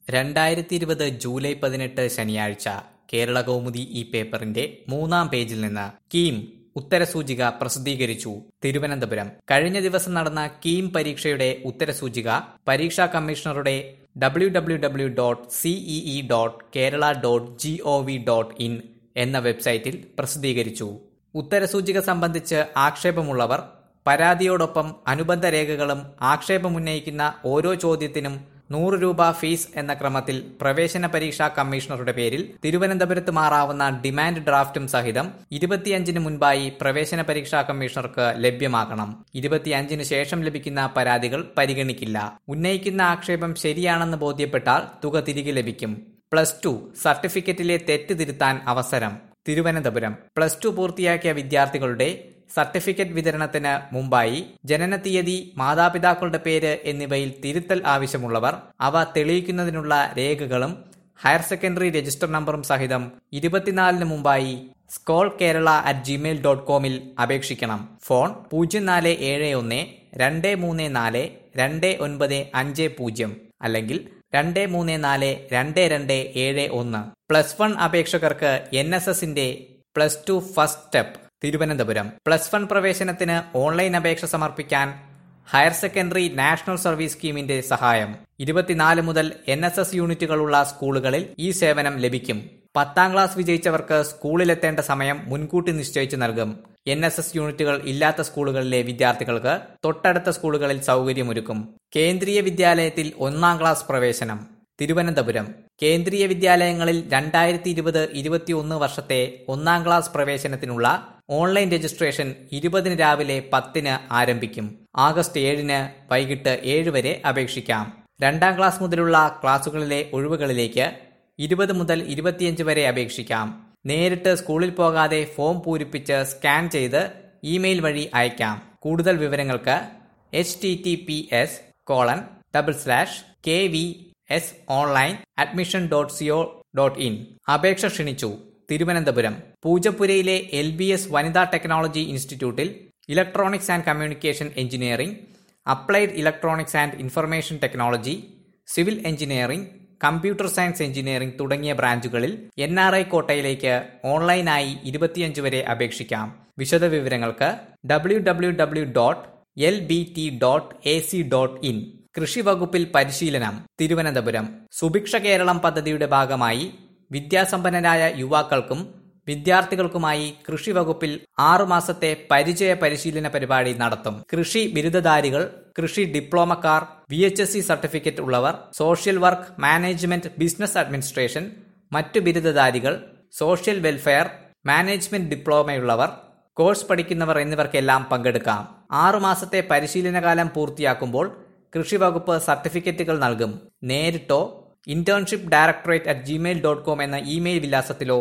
രണ്ടായിരത്തി ഇരുപത് ജൂലൈ പതിനെട്ട് ശനിയാഴ്ച കേരള കൗമുദി ഈ പേപ്പറിന്റെ മൂന്നാം പേജിൽ നിന്ന് കീം ഉത്തരസൂചിക പ്രസിദ്ധീകരിച്ചു തിരുവനന്തപുരം കഴിഞ്ഞ ദിവസം നടന്ന കീം പരീക്ഷയുടെ ഉത്തരസൂചിക പരീക്ഷാ കമ്മീഷണറുടെ W W W dot C E E dot Kerala dot G O V dot in എന്ന വെബ്സൈറ്റിൽ പ്രസിദ്ധീകരിച്ചു ഉത്തരസൂചിക സംബന്ധിച്ച് ആക്ഷേപമുള്ളവർ പരാതിയോടൊപ്പം അനുബന്ധ രേഖകളും ആക്ഷേപമുന്നയിക്കുന്ന ഓരോ ചോദ്യത്തിനും നൂറ് രൂപ ഫീസ് എന്ന ക്രമത്തിൽ പ്രവേശന പരീക്ഷാ കമ്മീഷണറുടെ പേരിൽ തിരുവനന്തപുരത്ത് മാറാവുന്ന ഡിമാൻഡ് ഡ്രാഫ്റ്റും സഹിതം ഇരുപത്തിയഞ്ചിന് മുൻപായി പ്രവേശന പരീക്ഷാ കമ്മീഷണർക്ക് ലഭ്യമാക്കണം ഇരുപത്തിയഞ്ചിന് ശേഷം ലഭിക്കുന്ന പരാതികൾ പരിഗണിക്കില്ല ഉന്നയിക്കുന്ന ആക്ഷേപം ശരിയാണെന്ന് ബോധ്യപ്പെട്ടാൽ തുക തിരികെ ലഭിക്കും പ്ലസ് ടു സർട്ടിഫിക്കറ്റിലെ തെറ്റ് തിരുത്താൻ അവസരം തിരുവനന്തപുരം പ്ലസ് ടു പൂർത്തിയാക്കിയ വിദ്യാർത്ഥികളുടെ സർട്ടിഫിക്കറ്റ് വിതരണത്തിന് മുമ്പായി ജനനതീയതി മാതാപിതാക്കളുടെ പേര് എന്നിവയിൽ തിരുത്തൽ ആവശ്യമുള്ളവർ അവ തെളിയിക്കുന്നതിനുള്ള രേഖകളും ഹയർ സെക്കൻഡറി രജിസ്റ്റർ നമ്പറും സഹിതം ഇരുപത്തിനാലിന് മുമ്പായി Scole Kerala at Gmail dot കോമിൽ അപേക്ഷിക്കണം ഫോൺ പൂജ്യം നാല് ഏഴ് ഒന്ന് രണ്ട് മൂന്ന് നാല് രണ്ട് ഒൻപത് അഞ്ച് പൂജ്യം അല്ലെങ്കിൽ രണ്ട് മൂന്ന് നാല് രണ്ട് രണ്ട് ഏഴ് ഒന്ന് പ്ലസ് വൺ അപേക്ഷകർക്ക് എൻ എസ് എസിന്റെ plus two first step Thiruvananthapuram plus one പ്രവേശനത്തിന് ഓൺലൈൻ അപേക്ഷ സമർപ്പിക്കാൻ ഹയർ സെക്കൻഡറി നാഷണൽ സർവീസ് സ്കീമിന്റെ സഹായം ഇരുപത്തിനാല് മുതൽ എൻ എസ് എസ് യൂണിറ്റുകളുള്ള സ്കൂളുകളിൽ ഈ സേവനം ലഭിക്കും പത്താം ക്ലാസ് വിജയിച്ചവർക്ക് സ്കൂളിലെത്തേണ്ട സമയം മുൻകൂട്ടി നിശ്ചയിച്ചു നൽകും എൻ എസ് എസ് യൂണിറ്റുകൾ ഇല്ലാത്ത സ്കൂളുകളിലെ വിദ്യാർത്ഥികൾക്ക് തൊട്ടടുത്ത സ്കൂളുകളിൽ സൗകര്യമൊരുക്കും കേന്ദ്രീയ വിദ്യാലയത്തിൽ ഒന്നാം ക്ലാസ് പ്രവേശനം തിരുവനന്തപുരം കേന്ദ്രീയ വിദ്യാലയങ്ങളിൽ രണ്ടായിരത്തി ഇരുപത് ഇരുപത്തിയൊന്ന് വർഷത്തെ ഒന്നാം ക്ലാസ് പ്രവേശനത്തിനുള്ള ഓൺലൈൻ രജിസ്ട്രേഷൻ ഇരുപതിന് രാവിലെ പത്തിന് ആരംഭിക്കും ആഗസ്റ്റ് ഏഴിന് വൈകിട്ട് ഏഴ് വരെ അപേക്ഷിക്കാം രണ്ടാം ക്ലാസ് മുതലുള്ള ക്ലാസുകളിലെ ഒഴിവുകളിലേക്ക് ഇരുപത് മുതൽ ഇരുപത്തിയഞ്ച് വരെ അപേക്ഷിക്കാം നേരിട്ട് സ്കൂളിൽ പോകാതെ ഫോം പൂരിപ്പിച്ച് സ്കാൻ ചെയ്ത് ഇമെയിൽ വഴി അയക്കാം കൂടുതൽ വിവരങ്ങൾക്ക് H T T P S colon double slash K V S online admission dot C O dot in അപേക്ഷ ക്ഷണിച്ചു തിരുവനന്തപുരം പൂജപ്പുരയിലെ എൽ ബി എസ് വനിതാ ടെക്നോളജി ഇൻസ്റ്റിറ്റ്യൂട്ടിൽ electronics and communication engineering applied electronics and information technology civil engineering computer science engineering തുടങ്ങിയ ബ്രാഞ്ചുകളിൽ N R I കോട്ടയിലേക്ക് ഓൺലൈനായി ഇരുപത്തിയഞ്ച് വരെ അപേക്ഷിക്കാം വിശദവിവരങ്ങൾക്ക് W W W dot L B T dot A C dot in കൃഷി വകുപ്പിൽ പരിശീലനം തിരുവനന്തപുരം സുഭിക്ഷ കേരളം പദ്ധതിയുടെ ഭാഗമായി വിദ്യാസമ്പന്നരായ യുവാക്കൾക്കും വിദ്യാർത്ഥികൾക്കുമായി കൃഷി വകുപ്പിൽ ആറുമാസത്തെ പരിചയ പരിശീലന പരിപാടി നടത്തും കൃഷി ബിരുദധാരികൾ കൃഷി ഡിപ്ലോമക്കാർ V H S C certificate ഉള്ളവർ social work management business administration മറ്റു ബിരുദധാരികൾ സോഷ്യൽ വെൽഫെയർ മാനേജ്മെന്റ് ഡിപ്ലോമയുള്ളവർ കോഴ്സ് പഠിക്കുന്നവർ എന്നിവർക്കെല്ലാം പങ്കെടുക്കാം ആറുമാസത്തെ പരിശീലനകാലം പൂർത്തിയാക്കുമ്പോൾ കൃഷി വകുപ്പ് സർട്ടിഫിക്കറ്റുകൾ നൽകും നേരിട്ടോ internship directorate at Gmail dot com എന്ന ഇമെയിൽ വിലാസത്തിലോ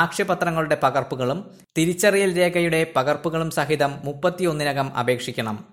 സാക്ഷ്യപത്രങ്ങളുടെ പകർപ്പുകളും തിരിച്ചറിയൽ രേഖയുടെ പകർപ്പുകളും സഹിതം മുപ്പത്തിയൊന്നിനകം അപേക്ഷിക്കണം